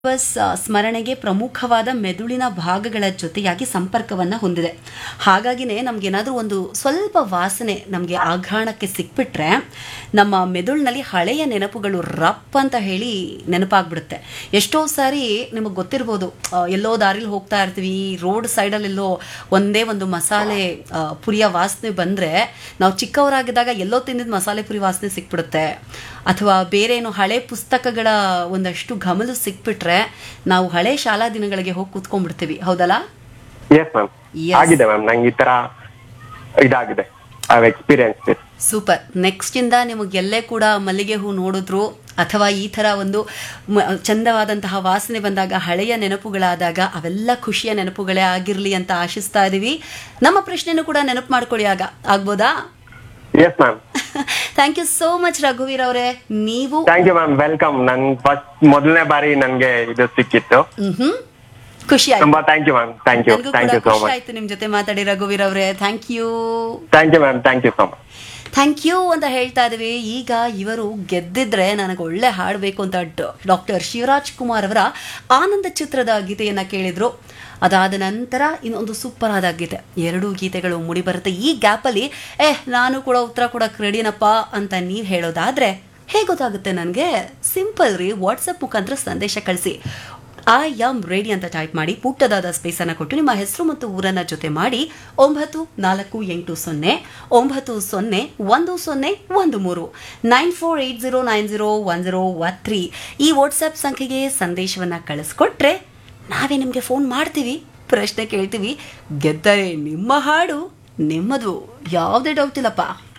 Bus ಆ, ಸ್ಮರಣೆಗೆ ಪ್ರಮುಖವಾದ ಮೆದುಳಿನ ಭಾಗಗಳ ಜೊತೆಯಾಗಿ ಸಂಪರ್ಕವನ್ನು ಹೊಂದಿದೆ ಹಾಗಾಗಿನೇ ನಮಗೇನಾದರೂ ಒಂದು ಸ್ವಲ್ಪ ವಾಸನೆ ನಮಗೆ ಆಘ್ರಾಣಕ್ಕೆ ಸಿಕ್ಬಿಟ್ರೆ ನಮ್ಮ ಮೆದುಳಿನಲ್ಲಿ ಹಳೆಯ ನೆನಪುಗಳು ರಪ್ ಅಂತ ಹೇಳಿ ನೆನಪಾಗ್ಬಿಡುತ್ತೆ ಎಷ್ಟೋ ಸಾರಿ ನಿಮಗೆ ಗೊತ್ತಿರ್ಬೋದು ಆ, ಎಲ್ಲೋ ದಾರಿಲಿ ಹೋಗ್ತಾ ಇರ್ತೀವಿ ರೋಡ್ ಸೈಡಲ್ಲೆಲ್ಲೋ ಒಂದೇ ಒಂದು ಮಸಾಲೆ ಆ, ಪುರಿಯ ವಾಸನೆ ಬಂದರೆ ನಾವು ಚಿಕ್ಕವರಾಗಿದ್ದಾಗ ಎಲ್ಲೋ ತಿಂದಿದ್ದ ಮಸಾಲೆ ಪುರಿ ವಾಸನೆ ಸಿಕ್ಬಿಡುತ್ತೆ ಅಥವಾ ಬೇರೆ ಏನು ಹಳೆ ಪುಸ್ತಕಗಳ ಒಂದಷ್ಟು ಗಮಲು ಸಿಕ್ಬಿಟ್ರೆ ನಾವು ಹಳೆ ಶಾಲಾ ದಿನಗಳಿಗೆ ಹೋಗಿ ಕೂತ್ಕೊಂಡ್ಬಿಡ್ತೀವಿ ಹೌದಲ್ಲ ಎಸ್ ಮ್ಯಾಮ್ Yes. ಆಗಿದೆ ಮ್ಯಾಮ್ ನಂಗೆ ಈ ತರ ಇದಾಗಿದೆ I experience this super next ಇಂದ ನಿಮಗೆ ಎಲ್ಲೇ ಕೂಡ ಮಲ್ಲಿಗೆ ಹೂ ನೋಡಿದ್ರು ಅಥವಾ ಈ ಥರ ಒಂದು ಮ- ಚಂದವಾದಂತಹ ವಾಸನೆ ಬಂದಾಗ ಹಳೆಯ ನೆನಪುಗಳಾದಾಗ ಅವೆಲ್ಲ ಖುಷಿಯ ನೆನಪುಗಳೇ ಆಗಿರಲಿ ಅಂತ ಆಶಿಸ್ತಾ ಇದೀವಿ ನಮ್ಮ ಪ್ರಶ್ನೆನೂ ಕೂಡ ನೆನಪು ಮಾಡ್ಕೊಳ್ಳಿ ಆಗ ಆಗ್ಬೋದಾ yes ma'am thank you so much ರಘುವೀರ್ ಅವರೇ ನೀವು ಥ್ಯಾಂಕ್ ಯು ಮ್ಯಾಮ್ ವೆಲ್ಕಮ್ ನನ್ ಫಸ್ಟ್ ಮೊದಲನೇ ಬಾರಿ ನನ್ಗೆ ಇದು ಸಿಕ್ಕಿತ್ತು ಹ್ಮ್ ಖುಷಿ ಆಯ್ತು ತುಂಬಾ thank you ma'am thank you ನನಗೂ ಥ್ಯಾಂಕ್ ಕೂಡ ಯು ಸೋ ಖುಷಿ ಮಚ್ ಆಯ್ತು ನಿಮ್ ಜೊತೆ ಮಾತಾಡಿ ರಘುವೀರ್ ಅವರೇ thank you thank you ma'am thank you so much thank you ಅಂತ ಹೇಳ್ತಾ ಇದೀವಿ ಈಗ ಇವರು ಗೆದ್ದಿದ್ರೆ ನನಗೆ ಒಳ್ಳೆ ಹಾಡಬೇಕು ಅಂತ ಡಾಕ್ಟರ್ ಶಿವರಾಜ್ ಕುಮಾರ್ ಅವರ ಆನಂದ ಚಿತ್ರದ ಗೀತೆಯನ್ನ ಕೇಳಿದ್ರು ಅದಾದ ನಂತರ ಇನ್ನೊಂದು ಸೂಪರ್ ಆದ ಗೀತೆ ಎರಡೂ ಗೀತೆಗಳು ಮುಡಿ ಬರುತ್ತೆ ಈ ಗ್ಯಾಪಲ್ಲಿ ಏ ನಾನು ಕೂಡ ಉತ್ತರ ಕೊಡಕ್ಕೆ ರೆಡಿನಪ್ಪ ಅಂತ ನೀವು ಹೇಳೋದಾದ್ರೆ ಹೇಗೆ ಗೊತ್ತಾಗುತ್ತೆ ನನಗೆ ಸಿಂಪಲ್ ರೀ ವಾಟ್ಸಪ್ ಮುಖಾಂತರ ಸಂದೇಶ ಕಳಿಸಿ ಐ ಎಮ್ ರೆಡಿ ಅಂತ ಟೈಪ್ ಮಾಡಿ ಪುಟ್ಟದಾದ ಸ್ಪೇಸನ್ನು ಕೊಟ್ಟು ನಿಮ್ಮ ಹೆಸರು ಮತ್ತು ಊರನ್ನ ಜೊತೆ ಮಾಡಿ ಒಂಬತ್ತು ನಾಲ್ಕು ಎಂಟು ಸೊನ್ನೆ ಒಂಬತ್ತು ಸೊನ್ನೆ ಒಂದು ಸೊನ್ನೆ ಒಂದು ಮೂರು nine four eight zero nine zero one zero one three ಈ ವಾಟ್ಸಪ್ ಸಂಖ್ಯೆಗೆ ಸಂದೇಶವನ್ನು ಕಳಿಸ್ಕೊಟ್ರೆ ನಾವೇ ನಿಮಗೆ ಫೋನ್ ಮಾಡ್ತೀವಿ ಪ್ರಶ್ನೆ ಕೇಳ್ತೀವಿ ಗೆದ್ದರೆ ನಿಮ್ಮ ಹಾಡು ನಿಮ್ಮದು ಯಾವುದೇ ಡೌಟ್ ಇಲ್ಲಪ್ಪ